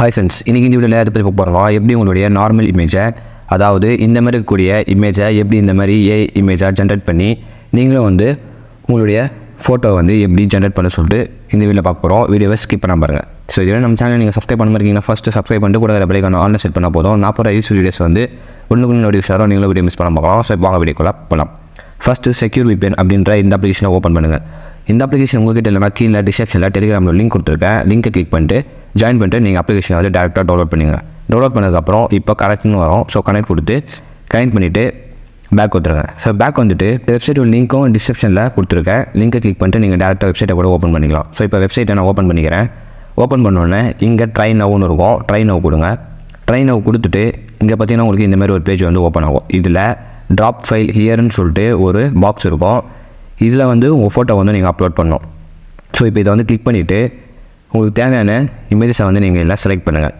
hi friends இன்றைக்கி இந்த வீடியோவில் எதை பற்றி பார்க்க போகிறோம் எப்படி உங்களுடைய நார்மல் இமேஜை அதாவது இந்த மாதிரி இருக்கக்கூடிய இமேஜை எப்படி இந்த மாதிரி ஏ இமேஜாக ஜென்ரேட் பண்ணி நீங்களும் வந்து உங்களுடைய ஃபோட்டோ வந்து எப்படி ஜென்ரேட் பண்ண சொல்லிட்டு இந்த வீடியோவில் பார்க்க போகிறோம் வீடியோவை ஸ்கிப் பண்ண பாருங்கள் ஸோ இதுவே நம்ம சேனல் நீங்கள் சப்ஸ்கிரைப் பண்ண இருக்கீங்கன்னா ஃபஸ்ட்டு சப்ஸ்கிரைப் பண்ணிட்டு கூட பிள்ளைக்கான ஆன்லைன் செட் பண்ணால் போதும் நான் போகிற யூஸ் வீடியோஸ் வந்து ஒன்றுக்கு நோட்டிஃபிகேஷன் வரும் நீங்களும் வீடியோ மிஸ் பண்ண பார்க்கலாம் ஸோ இப்போ வாங்க வீடியோக்குள்ள போகலாம் ஃபஸ்ட்டு செக்யூர் விபிஎன் அப்படின்ற இந்த அப்ளிகேஷனை ஓப்பன் பண்ணுங்கள் இந்த அப்ளிகேஷன் உங்ககிட்ட இல்லைனா கீழே டிஸ்கிரிப்ஷனில் டெலிகிராமில் லிங்க் கொடுத்துருக்கேன் லிங்கை கிளிக் பண்ணிட்டு ஜாயின் பண்ணிட்டு நீங்கள் அப்ளிகேஷனை வந்து டேரெக்டாக டவுன்லோட் பண்ணுங்க டவுன்லோட் பண்ணதுக்கப்புறம் இப்போ கனெக்ட்னு வரும் ஸோ கனெக்ட் கொடுத்து கனெக்ட் பண்ணிவிட்டு பேக் வந்துருங்க ஸோ பேக் வந்துட்டு வெப்சைட் லிங்க்கும் டிஸ்கிரிப்ஷனில் கொடுத்துருக்கேன் லிங்கை கிளிக் பண்ணிட்டு நீங்கள் டேரெக்டாக வெப்சைட்டை கூட ஓப்பன் பண்ணிக்கலாம் ஸோ இப்போ வெப்சைட்டை நான் ஓப்பன் பண்ணிக்கிறேன் ஓப்பன் பண்ணோடனே இங்கே ட்ரை நவ்னு இருக்கும் ட்ரை நவ் கொடுங்க ட்ரை நவ் கொடுத்துட்டு இங்கே பார்த்தீங்கன்னா உங்களுக்கு இந்த மாதிரி ஒரு பேஜ் வந்து ஓப்பன் ஆகும் இதில் ட்ராப் ஃபைல் ஹியர்னு சொல்லிட்டு ஒரு பாக்ஸ் இருக்கும் இதில் வந்து உங்கள் ஃபோட்டோ வந்து நீங்கள் அப்லோட் பண்ணணும் ஸோ இப்போ இதை வந்து கிளிக் பண்ணிவிட்டு உங்களுக்கு தேவையான இமேஜஸை வந்து நீங்கள் எல்லாம் செலக்ட் பண்ணுங்கள்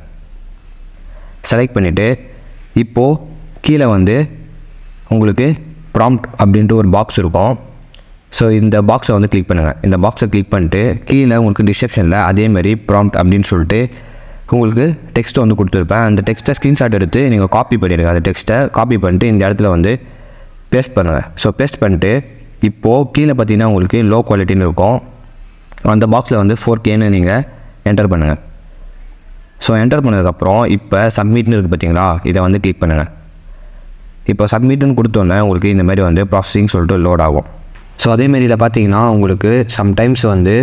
செலக்ட் பண்ணிவிட்டு இப்போது கீழே வந்து உங்களுக்கு ப்ராம்ப்ட் அப்படின்ட்டு ஒரு பாக்ஸ் இருக்கும் ஸோ இந்த பாக்ஸை வந்து கிளிக் பண்ணுங்கள் இந்த பாக்ஸை கிளிக் பண்ணிட்டு கீழே உங்களுக்கு டிஸ்கிரிப்ஷனில் அதேமாதிரி ப்ராம்ப்ட் அப்படின்னு சொல்லிட்டு உங்களுக்கு டெக்ஸ்ட்டை வந்து கொடுத்துருப்பேன் அந்த டெக்ஸ்ட்டை ஸ்க்ரீன்ஷாட் எடுத்து நீங்கள் காப்பி பண்ணிடுங்க அந்த டெக்ஸ்ட்டை காப்பி பண்ணிட்டு இந்த இடத்துல வந்து பேஸ்ட் பண்ணுங்கள் ஸோ பேஸ்ட் பண்ணிட்டு இப்போது கீழே பார்த்தீங்கன்னா உங்களுக்கு லோ குவாலிட்டின்னு இருக்கும் அந்த பாக்ஸில் வந்து ஃபோர் கேன்னு நீங்கள் என்டர் பண்ணுங்கள் ஸோ என்டர் பண்ணதுக்கப்புறம் இப்போ சப்மிட்னு இருக்குது பார்த்தீங்களா இதை வந்து கிளிக் பண்ணுங்கள் இப்போ சப்மிட்னு கொடுத்தோன்னே உங்களுக்கு இந்த மாதிரி வந்து ப்ராசஸிங் சொல்லிட்டு லோட் ஆகும் ஸோ அதேமாரி இதில் பார்த்தீங்கன்னா உங்களுக்கு சம்டைம்ஸ் வந்து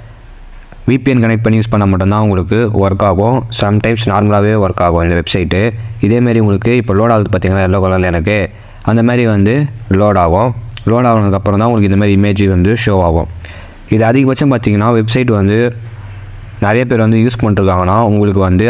விபிஎன் கனெக்ட் பண்ணி யூஸ் பண்ணால் மட்டும்தான் உங்களுக்கு ஒர்க் ஆகும் சம்டைம்ஸ் நார்மலாகவே ஒர்க் ஆகும் இந்த வெப்சைட்டு இதேமாரி உங்களுக்கு இப்போ லோட் ஆகுது பார்த்தீங்களா எல்லோ கலரில் எனக்கு அந்த மாதிரி வந்து லோட் ஆகும் லோட் ஆனதுக்கப்புறம் தான் உங்களுக்கு இந்த மாதிரி இமேஜ் வந்து ஷோ ஆகும் இது அதிகபட்சம் பார்த்தீங்கன்னா வெப்சைட் வந்து நிறைய பேர் வந்து யூஸ் பண்ணிருக்காங்கன்னா உங்களுக்கு வந்து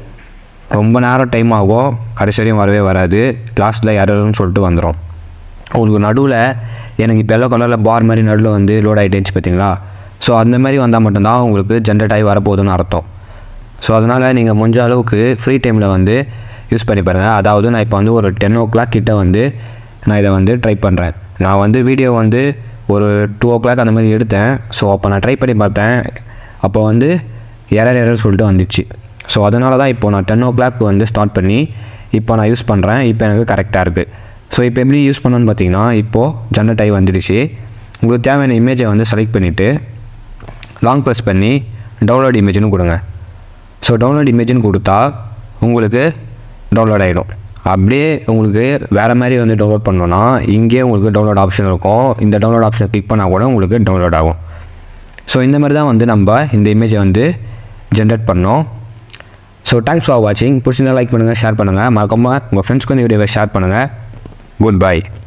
ரொம்ப நேரம் டைம் ஆகும் கடைசி வரையும் வரவே வராது லாஸ்ட்டில் எரர்னு சொல்லிட்டு வந்துடும் உங்களுக்கு நடுவில் எனக்கு இப்போ எல்லோ கலரில் பார் மாதிரி நடுவில் வந்து லோட் ஆகிட்டேச்சு பார்த்தீங்களா ஸோ அந்த மாதிரி வந்தால் மட்டும்தான் உங்களுக்கு ஜென்ரேட் ஆகி வரப்போகுதுன்னு அர்த்தம் ஸோ அதனால் நீங்கள் முடிஞ்ச அளவுக்கு ஃப்ரீ டைமில் வந்து யூஸ் பண்ணி பாருங்கள் அதாவது நான் இப்போ வந்து ஒரு டென் ஓ கிளாக் கிட்ட வந்து நான் இதை வந்து ட்ரை பண்ணுறேன் நான் வந்து வீடியோ வந்து ஒரு டூ ஓ கிளாக் அந்த மாதிரி எடுத்தேன் ஸோ அப்போ நான் ட்ரை பண்ணி பார்த்தேன் அப்போ வந்து எரர் எரர் சொல்லிட்டு வந்துச்சு ஸோ அதனால தான் இப்போ நான் டென் ஓ கிளாக் வந்து ஸ்டார்ட் பண்ணி இப்போ நான் யூஸ் பண்ணுறேன் இப்போ எனக்கு கரெக்டாக இருக்குது ஸோ இப்போ எப்படி யூஸ் பண்ணணும்னு பார்த்தீங்கன்னா இப்போது ஜென்ரேட் ஆகி வந்துடுச்சு உங்களுக்கு தேவையான இமேஜை வந்து செலக்ட் பண்ணிவிட்டு லாங் ப்ரெஸ் பண்ணி டவுன்லோட் இமேஜ்னு கொடுங்க ஸோ டவுன்லோட் இமேஜ்னு கொடுத்தா உங்களுக்கு டவுன்லோட் ஆகிடும் அப்படியே உங்களுக்கு வேறு மாதிரி வந்து டவுன்லோட் பண்ணோன்னா இங்கேயே உங்களுக்கு டவுன்லோட் ஆப்ஷன் இருக்கும் இந்த டவுன்லோட் ஆப்ஷனை கிளிக் பண்ணால் கூட உங்களுக்கு டவுன்லோட் ஆகும் ஸோ இந்த மாதிரி தான் வந்து நம்ம இந்த இமேஜை வந்து ஜென்ரேட் பண்ணோம் ஸோ தேங்க்ஸ் ஃபார் வாட்சிங் பிடிச்சிருந்தா லைக் பண்ணுங்கள் ஷேர் பண்ணுங்கள் மறக்காமல் உங்கள் ஃப்ரெண்ட்ஸ்க்கு இந்த வீடியோவை ஷேர் பண்ணுங்கள் குட் பை